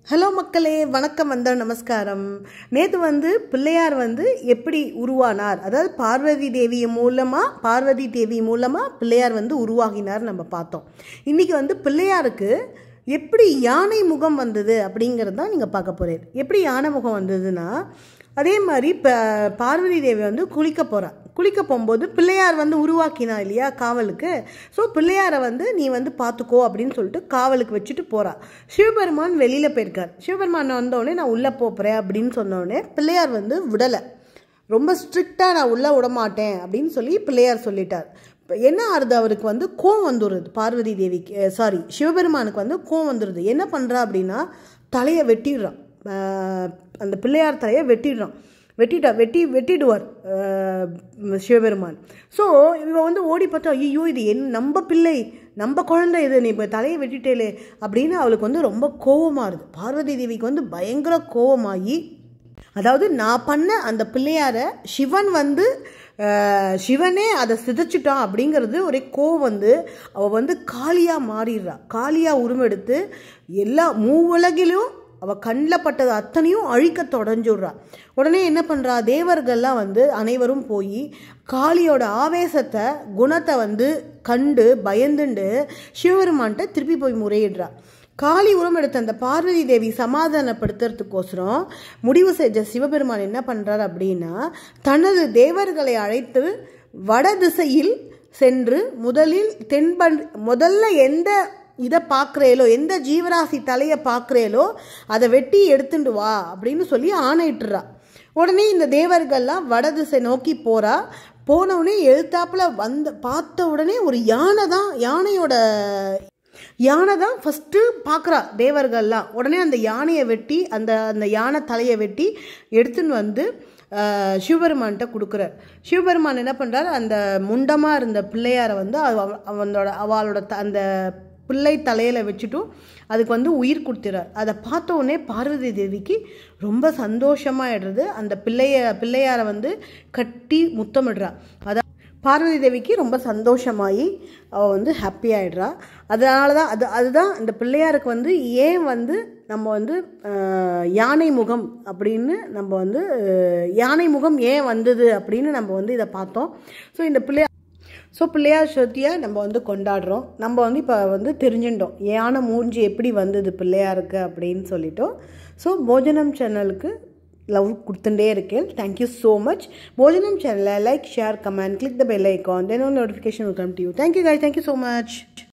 hello மக்களே வணக்கம் வந்த நமஸ்காரம் நேற்று வந்து பிள்ளையார் வந்து எப்படி உருவானார் அதாவது பார்வதி தேவி மூலமாக பார்வதி தேவி மூலமாக பிள்ளையார் வந்து உருவாகினார் நம்ம பார்த்தோம் இன்றைக்கி வந்து பிள்ளையாருக்கு எப்படி யானை முகம் வந்தது அப்படிங்கிறது தான் நீங்கள் பார்க்க போகிறீர் எப்படி யானை முகம் வந்ததுன்னா அதே மாதிரி இப்போ பார்வதி தேவி வந்து குளிக்க போகிறா குளிக்க போகும்போது பிள்ளையார் வந்து உருவாக்கினா இல்லையா காவலுக்கு ஸோ பிள்ளையாரை வந்து நீ வந்து பார்த்துக்கோ அப்படின்னு சொல்லிட்டு காவலுக்கு வச்சுட்டு போகிறா சிவபெருமான் வெளியில் போயிருக்கார் சிவபெருமான் வந்தோடனே நான் உள்ளே போகிறேன் அப்படின்னு சொன்னோடனே பிள்ளையார் வந்து விடலை ரொம்ப ஸ்ட்ரிக்டாக நான் உள்ளே விட மாட்டேன் அப்படின்னு சொல்லி பிள்ளையார் சொல்லிட்டார் இப்போ என்ன ஆறுது அவருக்கு வந்து கோவம் வந்துடுது பார்வதி தேவிக்கு சாரி சிவபெருமானுக்கு வந்து கோவம் வந்துடுது என்ன பண்ணுறா அப்படின்னா தலையை வெட்டிடுறான் ஆஹ் அந்த பிள்ளையார் தலையை வெட்டிடுறான் வெட்டிட்டா வெட்டி வெட்டிடுவார் ஆஹ் சிவபெருமான் ஸோ இவ வந்து ஓடி பார்த்தா ஐயோ இது என் நம்ம பிள்ளை நம்ம குழந்தை இது நீ இப்போ தலையை வெட்டிட்டேலே அப்படின்னு அவளுக்கு வந்து ரொம்ப கோவமாக இருது பார்வதி தேவிக்கு வந்து பயங்கர கோவமாகி அதாவது நான் பண்ண அந்த பிள்ளையார சிவன் வந்து அஹ், சிவனே அதை சிதைச்சிட்டான் அப்படிங்கிறது ஒரே கோவம் வந்து அவள் வந்து காளியாக மாறிடுறா காளியாக உருவெடுத்து எல்லா மூவுலகிலும் அவள் கண்ணில் பட்டது அத்தனையும் அழிக்க தொடஞ்சுடுறா உடனே என்ன பண்ணுறா தேவர்கள்லாம் வந்து அனைவரும் போய் காளியோட ஆவேசத்தை குணத்தை வந்து கண்டு பயந்துண்டு சிவபெருமான்கிட்ட திருப்பி போய் முறையிடுறா காளி உரம் எடுத்த அந்த பார்வதி தேவி சமாதானப்படுத்துறதுக்கோசரம் முடிவு செஞ்ச சிவபெருமான் என்ன பண்ணுறார் அப்படின்னா தனது தேவர்களை அழைத்து வட திசையில் சென்று முதலில் தென்பன் முதல்ல எந்த இதை பார்க்குறேலோ எந்த ஜீவராசி தலையை பார்க்குறேலோ அதை வெட்டி எடுத்துட்டு வா அப்படின்னு சொல்லி ஆணையிட்டுறா உடனே இந்த தேவர்கள்லாம் வடதிசை நோக்கி போறா போன உடனே எழுத்தாப்புல வந்த பார்த்த உடனே ஒரு யானை தான் யானையோட யானை தான் ஃபஸ்ட்டு பார்க்குறா தேவர்கள்லாம் உடனே அந்த யானையை வெட்டி அந்த அந்த யானை தலையை வெட்டி எடுத்துன்னு வந்து ஆஹ், சிவபெருமான்கிட்ட கொடுக்குறார் சிவபெருமான் என்ன பண்ணுறார் அந்த முண்டமாக இருந்த பிள்ளையாரை வந்து அவ- அவனோட அவளோட த அந்த பிள்ளை தலையில் வச்சுட்டும் அதுக்கு வந்து உயிர் கொடுத்துறார் அதை பார்த்த உடனே பார்வதி தேவிக்கு ரொம்ப சந்தோஷமாயிடுறது அந்த பிள்ளைய பிள்ளையாரை வந்து கட்டி முத்தமிடுறா அதான் பார்வதி தேவிக்கு ரொம்ப சந்தோஷமாகி அவள் வந்து ஹாப்பி ஆயிடுறா அதனால தான் அது அதுதான் இந்த பிள்ளையாருக்கு வந்து ஏன் வந்து நம்ம வந்து ஆஹ், யானை முகம் அப்படின்னு நம்ம வந்து ஆஹ், யானை முகம் ஏன் வந்தது அப்படின்னு நம்ம வந்து இதை பார்த்தோம் ஸோ இந்த பிள்ளையார் ஸோ பிள்ளையார் சதுர்த்தியை நம்ம வந்து கொண்டாடுறோம் நம்ம வந்து இப்போ வந்து தெரிஞ்சுட்டோம் யானை மூஞ்சி எப்படி வந்தது பிள்ளையாருக்கு அப்படின்னு சொல்லிட்டோம் ஸோ போஜனம் சேனலுக்கு லவ் கொடுத்துட்டே இருக்கேன் தேங்க்யூ ஸோ மச் போஜனம் சேனலை like share comment click the bell icon then notification will come to you thank you guys thank you so much